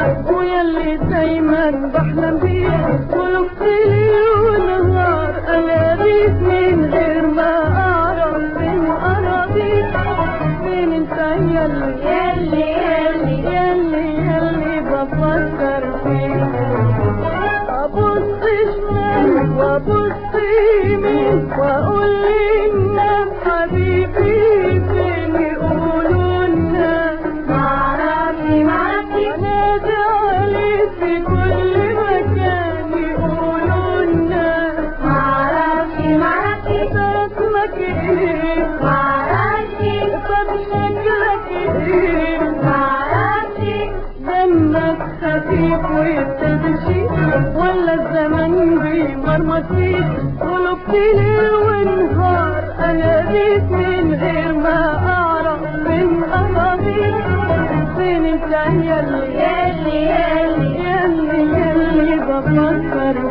ويلي دايما بحلم بيه ولقت ليل ونهار اناديك من غير ما اعرف فين اراضيك فين انت يلي يلي يلي يلي يلي بفكر فيك ابص شمال وابص يمين واقول للناس حبيبي فين يقولوا الناس معرفش معرفش انادي عليك في كل مكان يقولوا الناس معرفش معرفش اسمك ايه معرفش طب شكلك ايه معرفش دمك خفيف ويبتدشي ولا الزمن بيمرمط فيك قلوبت ليل ونهار انا بيك من غير ما اعرف من اراضيك فين انت يلي يلي يلي يلي يلي بفكر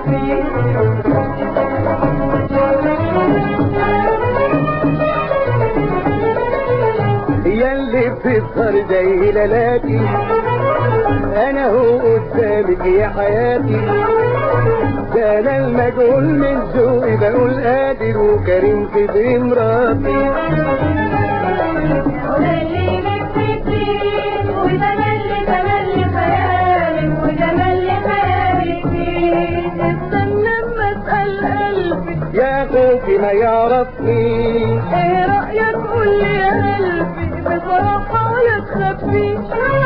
يلي بتسهر زي ليلاتي انا هو قدامك يا حياتي ده انا المجهول من ذوقي بقول قادر وكريم في دي مراتي وللي مكتبين وتملي تملي خيالك وتملي خيالك فيك استنى اما اسال قلبي يا اخوكي ما يعرفني ايه رايك قول لي يا قلبي بصراحه ولا تخبيش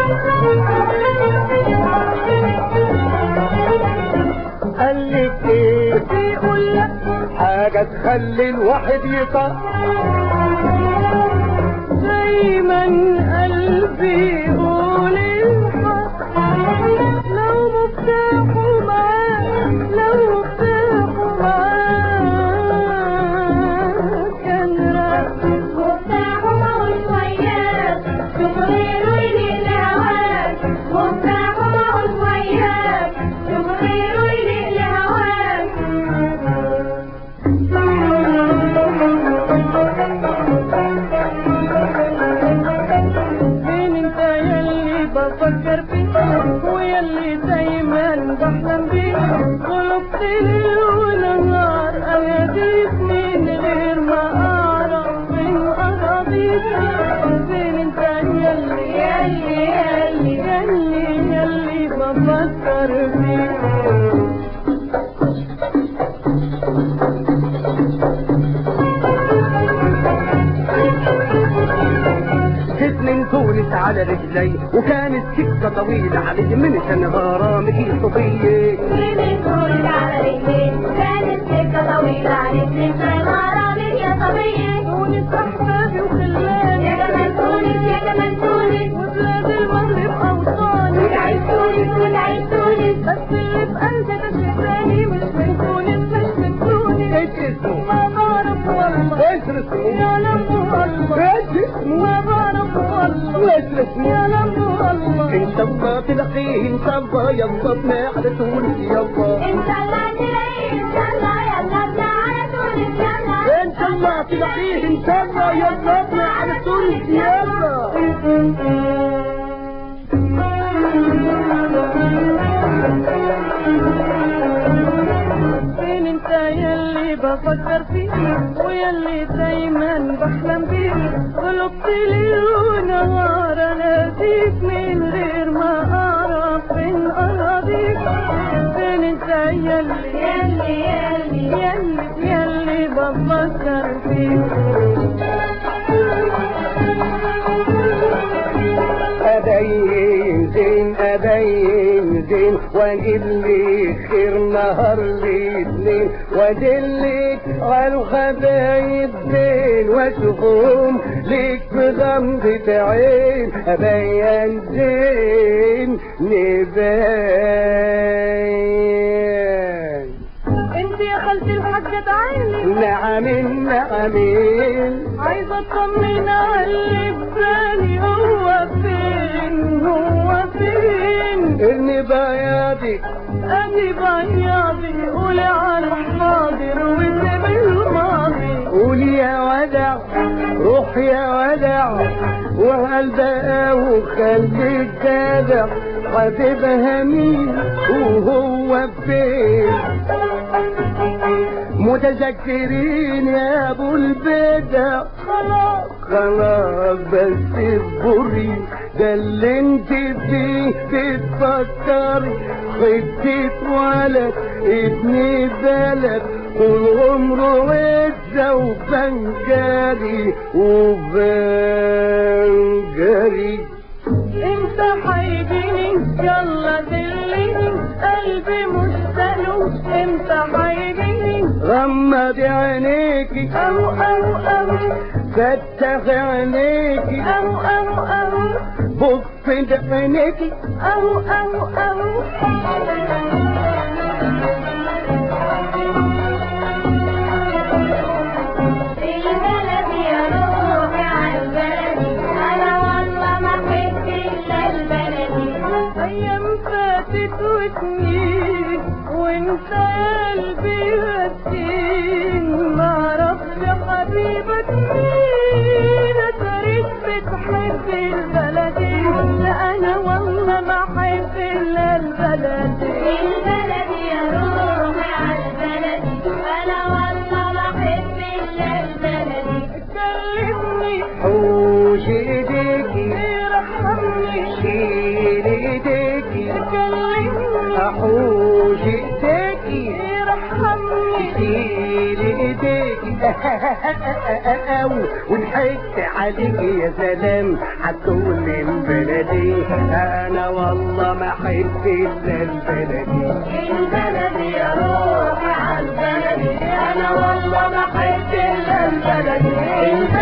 قالك ايه بيقول لك حاجة تخلي الواحد يطق دايما قلبي يقول الحق لو مفتاحه معاك لو مفتاحه معاك كان رقص مفتاحه معه شويات شوف غيره يليق لهواك مفتاحه معه شويات شوف غيره يليق لهواك فين انت يلي بفكر فيك ويلي دايما بحلم بيك قلبت ليل ونهار اناديك من غير ما اعرف من اراضيك فين انت يلي يلي يلي يلي يلي بفكر فيك جيت من تونس على رجلي وكانت سكة طويلة علي من كان غرامك صبية من طولك على رجليك كانت سكة طويلة عليك انت غرامك يا صبية تونس أحبابي وخلاني يا جمال تونس يا جمال تونس وبلاد المغرب أوطاني وتعيش تونس وتعيش تونس بس اللي في قلبك شغالي مش من تونس مش من تونس ايش اسمه؟ ما بعرف والله ايش اسمه؟ يا لم والله ايش اسمه؟ ما بعرف والله ايش اسمه؟ يا لم والله ان شاء الله تلاقيه ان شاء الله يلا بنا على تونس يلا إن شاء الله تلاقيه إن شاء الله يلا بنا على تونس يلا ان شاء الله تلاقيه ان شاء الله يلا بنا على تونس يلا فين انت يلي بفكر فيك ويلي دايما بحلم بيك قلبت ليل ونهار اناديك من غير ما اعرف فين اراضيك فين انت يلي يلي يلي يلي يلي بفكر أبين زين أبين زين وأجيب لي خير نهار الاثنين وأدلك على الحبايب زين وأشوفهم ليك بغمضة عين أبين زين نبين انت يا خالتي الحاجة تعالي نعم نعم عايزة اطمن على اللي ببالي هو فين هو فين إني بياضك ادي بياضي قولي على الحاضر وسيب الماضي قول يا ودع روح يا ودع وهل بقى وخليك جدع حبيبها مين وهو فين متذكرين يا ابو البدع خلاص خلاص بس اصبري ده اللي انت فيه بتفكري خدت ولد ابن بلد طول عمره عزة وفنجري وفنجري انت حيجيني يلا دلني قلبي مشتاق انت حيجيني غمض عينيكي او او او فتح عينيكي او او او بص عينيكي او او او البلد يا روحي عالبلد انا والله ما احب الا البلد ايام فاتت وسنين وانت قلبي وسين ما اعرفش حبيبك مين اتريك بتحب البلد لا انا والله ما احب الا البلد البلد يا روحي عالبلد انا والله ما احب الا البلد كلمني حوش ايديكي ارحمني شيل ايديكي كلمني احوش ايديكي ارحمني شيل ايديكي أو وضحكت عليكي يا سلام هتقول البلدي انا والله ما احب الا البلدي البلد يا روحي عالبلد انا والله ما احب الا البلد